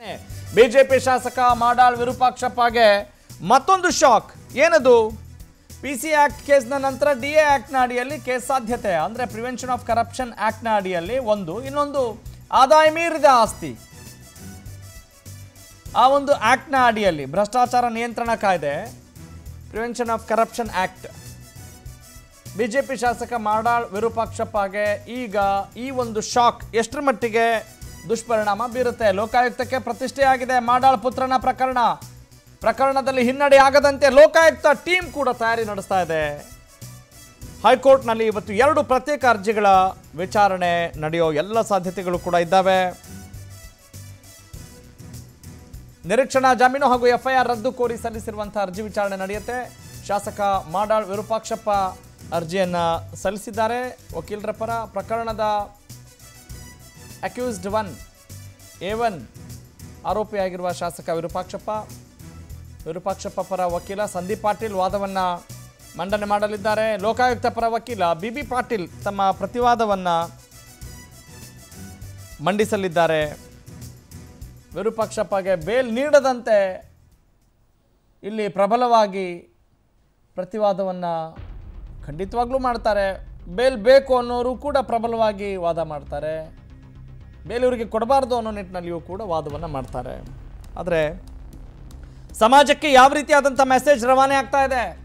BJP ಶಾಸಕ ಮಾಡಾಳ್ ವಿರೂಪಾಕ್ಷಪ್ಪಗೆ ಮತ್ತೊಂದು shock ಏನದು ಪಿ ಸಿ ಆಕ್ಟ್ ಕೇಸ್ನ ನಂತರ ಡಿ ಎ ಆಕ್ಟ್ನ ಅಡಿಯಲ್ಲಿ ಕೇಸ್ ಸಾಧ್ಯತೆ ಅಂದರೆ ಪ್ರಿವೆನ್ಷನ್ ಆಫ್ ಕರಪ್ಷನ್ ಆಕ್ಟ್ನ ಅಡಿಯಲ್ಲಿ ಒಂದು ಇನ್ನೊಂದು ಆದಾಯ ಮೀರಿದ ಆಸ್ತಿ ಆ ಒಂದು ಆಕ್ಟ್ನ ಅಡಿಯಲ್ಲಿ ಭ್ರಷ್ಟಾಚಾರ ನಿಯಂತ್ರಣ ಕಾಯ್ದೆ prevention of corruption act BJP ಶಾಸಕ ಮಾಡಾಳ್ ವಿರೂಪಾಕ್ಷಪ್ಪಗೆ ಈಗ ಈ ಒಂದು ಶಾಕ್ ಎಷ್ಟರ ಮಟ್ಟಿಗೆ ದುಷ್ಪರಿಣಾಮ ಬೀರುತ್ತೆ ಲೋಕಾಯುಕ್ತಕ್ಕೆ ಪ್ರತಿಷ್ಠೆಯಾಗಿದೆ ಮಾಡಾಳ್ ಪುತ್ರನ ಪ್ರಕರಣ ಪ್ರಕರಣದಲ್ಲಿ ಹಿನ್ನಡೆ ಆಗದಂತೆ ಲೋಕಾಯುಕ್ತ ಟೀಮ್ ಕೂಡ ತಯಾರಿ ನಡೆಸ್ತಾ ಇದೆ ಹೈಕೋರ್ಟ್ನಲ್ಲಿ ಇವತ್ತು ಎರಡು ಪ್ರತ್ಯೇಕ ಅರ್ಜಿಗಳ ವಿಚಾರಣೆ ನಡೆಯೋ ಎಲ್ಲ ಸಾಧ್ಯತೆಗಳು ಕೂಡ ಇದ್ದಾವೆ ನಿರೀಕ್ಷಣಾ ಜಾಮೀನು ಹಾಗೂ ಎಫ್ಐಆರ್ ರದ್ದು ಕೋರಿ ಸಲ್ಲಿಸಿರುವಂತಹ ಅರ್ಜಿ ವಿಚಾರಣೆ ನಡೆಯುತ್ತೆ ಶಾಸಕ ಮಾಡಾಳ್ ವಿರೂಪಾಕ್ಷಪ್ಪ ಅರ್ಜಿಯನ್ನ ಸಲ್ಲಿಸಿದ್ದಾರೆ ವಕೀಲರ ಪರ ಪ್ರಕರಣದ ಅಕ್ಯೂಸ್ಡ್ ಒನ್ ಎ ಒನ್ ಆರೋಪಿಯಾಗಿರುವ ಶಾಸಕ ವಿರೂಪಾಕ್ಷಪ್ಪ ವಿರೂಪಾಕ್ಷಪ್ಪ ಪರ ವಕೀಲ ಸಂದೀಪ್ ಪಾಟೀಲ್ ವಾದವನ್ನ ಮಂಡನೆ ಮಾಡಲಿದ್ದಾರೆ ಲೋಕಾಯುಕ್ತ ಪರ ವಕೀಲ ಬಿ ಬಿ ಪಾಟೀಲ್ ತಮ್ಮ ಪ್ರತಿವಾದವನ್ನ ಮಂಡಿಸಲಿದ್ದಾರೆ ವಿರೂಪಾಕ್ಷಪ್ಪಗೆ ಬೇಲ್ ನೀಡದಂತೆ ಇಲ್ಲಿ ಪ್ರಬಲವಾಗಿ ಪ್ರತಿವಾದವನ್ನು ಖಂಡಿತವಾಗ್ಲೂ ಮಾಡ್ತಾರೆ ಬೇಲ್ ಬೇಕು ಅನ್ನೋರು ಕೂಡ ಪ್ರಬಲವಾಗಿ ವಾದ ಮಾಡ್ತಾರೆ ಬೇಲ್ ಇವರಿಗೆ ಕೊಡಬಾರ್ದು ಅನ್ನೋ ನಿಟ್ಟಿನಲ್ಲಿಯೂ ಕೂಡ ವಾದವನ್ನು ಮಾಡ್ತಾರೆ ಆದರೆ ಸಮಾಜಕ್ಕೆ ಯಾವ ರೀತಿಯಾದಂಥ ಮೆಸೇಜ್ ರವಾನೆ ಆಗ್ತಾ ಇದೆ